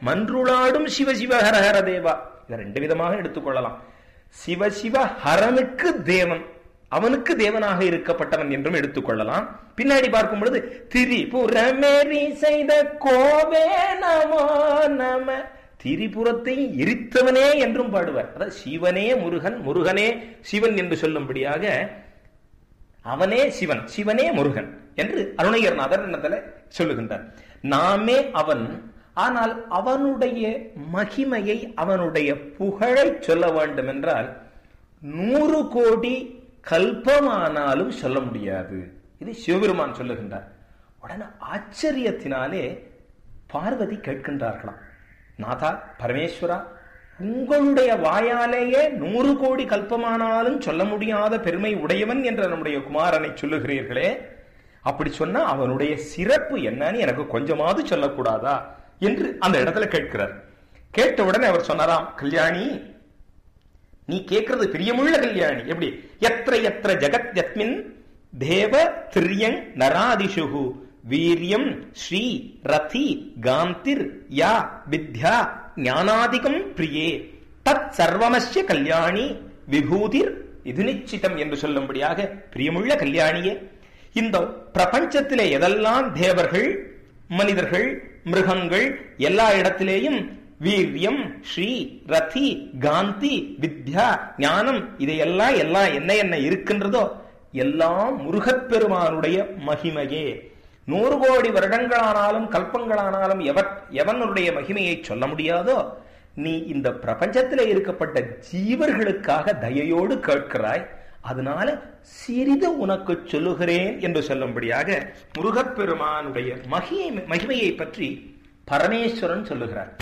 மன்றுளாடும் சிவசிவ ஹரஹர தேவா இதை ரெண்டு விதமாக எடுத்துக்கொள்ளலாம் சிவசிவ ஹரனுக்கு தேவன் அவனுக்கு தேவனாக இருக்கப்பட்டவன் என்றும் எடுத்துக்கொள்ளலாம் பின்னாடி பார்க்கும் பொழுது திரிபுரமேரி செய்த கோவே நமோ நம திரிபுரத்தை எரித்தவனே என்றும் பாடுவார் அதாவது சிவனே முருகன் முருகனே சிவன் என்று சொல்லும்படியாக அவனே சிவன் சிவனே முருகன் என்று அருணையர்நாதர் என்னத்துல சொல்லுகின்றார் நாமே அவன் ஆனால் அவனுடைய மகிமையை அவனுடைய புகழை சொல்ல வேண்டும் என்றால் நூறு கோடி கல்பமானாலும் சொல்ல முடியாது இது சிவபெருமான் சொல்லுகின்றார் உடனே ஆச்சரியத்தினாலே பார்வதி கேட்கின்றார்களாம் நாதா பரமேஸ்வரா உங்களுடைய வாயாலேயே நூறு கோடி கல்பமானாலும் சொல்ல முடியாத பெருமை உடையவன் என்ற நம்முடைய குமாரனை சொல்லுகிறீர்களே அப்படி சொன்னா அவனுடைய சிறப்பு என்னன்னு எனக்கு கொஞ்சமாவது சொல்லக்கூடாதா என்று அந்த இடத்துல கேட்கிறார் கேட்ட உடனே அவர் சொன்னாராம் கல்யாணி நீ கேட்கறது பிரியமுள்ள கல்யாணி எப்படி எத்திர எத்திர ஜெகத் யத்மின் தேவ திரியங் நராதிஷுகு வீரியம் ஸ்ரீ ரதி காந்திர் யா வித்யா ஞானாதிகம் பிரியே தத் சர்வமஸ்ய கல்யாணி விபூதிர் இது நிச்சிதம் என்று சொல்லும்படியாக பிரியமுள்ள கல்யாணியே இந்த பிரபஞ்சத்திலே எதெல்லாம் தேவர்கள் மனிதர்கள் மிருகங்கள் எல்லா இடத்திலேயும் வீரியம் ஸ்ரீ ரதி காந்தி வித்யா ஞானம் இதையெல்லாம் எல்லாம் என்ன என்ன இருக்கின்றதோ எல்லாம் முருகப்பெருமானுடைய மகிமையே நூறு கோடி வருடங்களானாலும் கல்பங்களானாலும் எவர் எவனுடைய மகிமையை சொல்ல முடியாதோ நீ இந்த பிரபஞ்சத்திலே இருக்கப்பட்ட ஜீவர்களுக்காக தயையோடு கேட்கிறாய் அதனால சிறிது உனக்கு சொல்லுகிறேன் என்று சொல்லும்படியாக முருகப்பெருமானுடைய மகிமை மகிமையை பற்றி பரமேஸ்வரன் சொல்லுகிறார்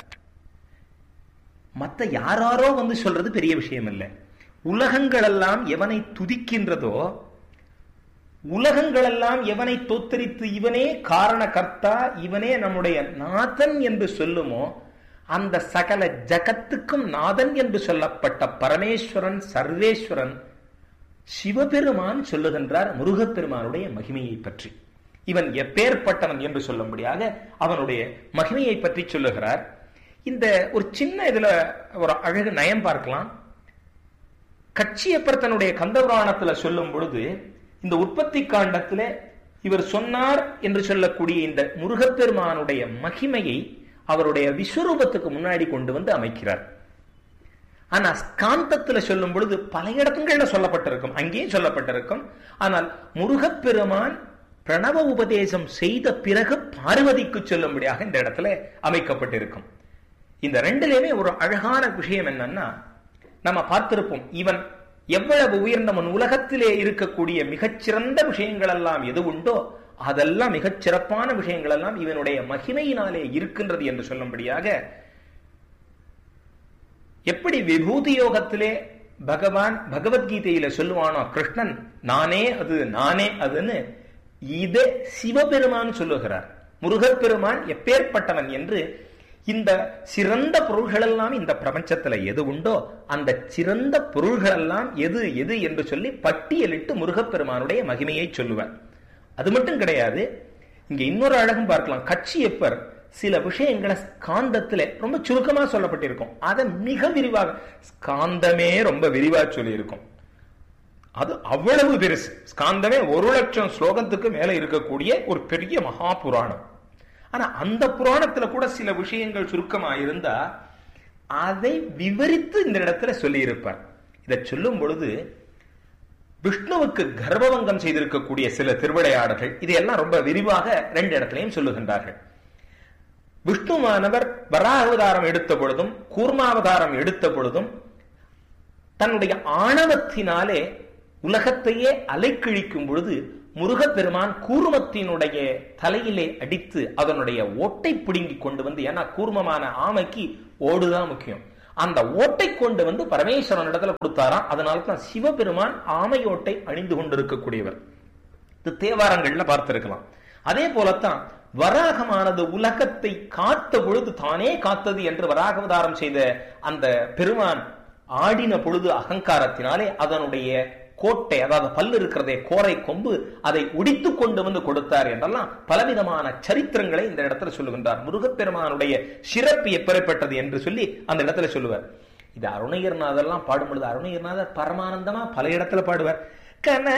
மத்த யாராரோ வந்து சொல்றது பெரிய விஷயம் இல்லை உலகங்களெல்லாம் எவனை துதிக்கின்றதோ உலகங்களெல்லாம் எவனை தோத்தரித்து இவனே காரண கர்த்தா இவனே நம்முடைய நாதன் என்று சொல்லுமோ அந்த சகல ஜகத்துக்கும் நாதன் என்று சொல்லப்பட்ட பரமேஸ்வரன் சர்வேஸ்வரன் சிவபெருமான் சொல்லுகின்றார் முருகப்பெருமானுடைய மகிமையை பற்றி இவன் எப்பேற்பட்டவன் என்று சொல்லும்படியாக அவனுடைய மகிமையை பற்றி சொல்லுகிறார் இந்த ஒரு சின்ன இதுல ஒரு அழகு நயம் பார்க்கலாம் கட்சியப்பர் தன்னுடைய கந்தபுராணத்துல சொல்லும் பொழுது இந்த உற்பத்தி காண்டத்துல இவர் சொன்னார் என்று சொல்லக்கூடிய இந்த முருகப்பெருமானுடைய மகிமையை அவருடைய விஸ்வரூபத்துக்கு முன்னாடி கொண்டு வந்து அமைக்கிறார் ஆனா ஸ்காந்தத்துல சொல்லும் பொழுது பல இடத்துங்கள்ல சொல்லப்பட்டிருக்கும் அங்கேயும் சொல்லப்பட்டிருக்கும் ஆனால் முருகப்பெருமான் பிரணவ உபதேசம் செய்த பிறகு பார்வதிக்கு சொல்லும்படியாக இந்த இடத்துல அமைக்கப்பட்டிருக்கும் இந்த ரெண்டுலயுமே ஒரு அழகான விஷயம் என்னன்னா நம்ம பார்த்திருப்போம் இவன் எவ்வளவு உயர்ந்தவன் உலகத்திலே இருக்கக்கூடிய மிகச்சிறந்த விஷயங்கள் எல்லாம் எது உண்டோ அதெல்லாம் மிகச் சிறப்பான விஷயங்கள் எல்லாம் இவனுடைய மகிமையினாலே இருக்கின்றது என்று சொல்லும்படியாக எப்படி விபூதி யோகத்திலே பகவான் பகவத்கீதையில சொல்லுவானோ கிருஷ்ணன் நானே அது நானே அதுன்னு இதை சிவபெருமான் சொல்லுகிறார் முருகப்பெருமான் எப்பேற்பட்டவன் என்று இந்த சிறந்த பொருள்களெல்லாம் இந்த பிரபஞ்சத்துல எது உண்டோ அந்த சிறந்த பொருள்களெல்லாம் எது எது என்று சொல்லி பட்டியலிட்டு முருகப்பெருமானுடைய மகிமையை சொல்லுவார் அது மட்டும் கிடையாது இங்க இன்னொரு அழகும் பார்க்கலாம் கட்சியப்பர் சில விஷயங்களை ஸ்காந்தத்துல ரொம்ப சுருக்கமா சொல்லப்பட்டிருக்கும் அதை மிக விரிவாக ஸ்காந்தமே ரொம்ப விரிவா சொல்லியிருக்கும் அது அவ்வளவு பெருசு ஸ்காந்தமே ஒரு லட்சம் ஸ்லோகத்துக்கு மேல இருக்கக்கூடிய ஒரு பெரிய மகா புராணம் ஆனா அந்த புராணத்துல கூட சில விஷயங்கள் சுருக்கமா இருந்தா அதை விவரித்து இந்த இடத்துல சொல்லி இருப்பார் இதை சொல்லும் பொழுது விஷ்ணுவுக்கு கர்ப்பவங்கம் செய்திருக்கக்கூடிய சில திருவிளையாடல்கள் இதையெல்லாம் ரொம்ப விரிவாக ரெண்டு இடத்திலையும் சொல்லுகின்றார்கள் விஷ்ணுவானவர் வராவதாரம் எடுத்த பொழுதும் கூர்மாவதாரம் எடுத்த பொழுதும் தன்னுடைய ஆணவத்தினாலே உலகத்தையே அலைக்கிழிக்கும் பொழுது முருகப்பெருமான் கூர்மத்தினுடைய தலையிலே அடித்து அதனுடைய ஓட்டை பிடுங்கி கொண்டு வந்து ஏன்னா கூர்மமான ஆமைக்கு ஓடுதான் முக்கியம் அந்த ஓட்டை கொண்டு வந்து பரமேஸ்வரன் இடத்துல கொடுத்தாராம் அதனால தான் சிவபெருமான் ஆமையோட்டை அணிந்து கொண்டிருக்கக்கூடியவர் இது தேவாரங்கள்ல பார்த்திருக்கலாம் அதே போலத்தான் வராகமானது உலகத்தை காத்த பொழுது தானே காத்தது என்று வராகவதாரம் செய்த அந்த பெருமான் ஆடின பொழுது அகங்காரத்தினாலே அதனுடைய கோட்டை அதாவது பல்லு இருக்கிறதே கோரை கொம்பு அதை உடித்து கொண்டு வந்து கொடுத்தார் என்றெல்லாம் பலவிதமான சரித்திரங்களை இந்த இடத்துல சொல்லுகின்றார் முருகப்பெருமானுடைய சிறப்பு எப்பெறப்பட்டது என்று சொல்லி அந்த இடத்துல சொல்லுவார் இது அருணகிரிநாதர்லாம் பாடும் பொழுது அருணகிரிநாதர் பரமானந்தமா பல இடத்துல பாடுவார் கன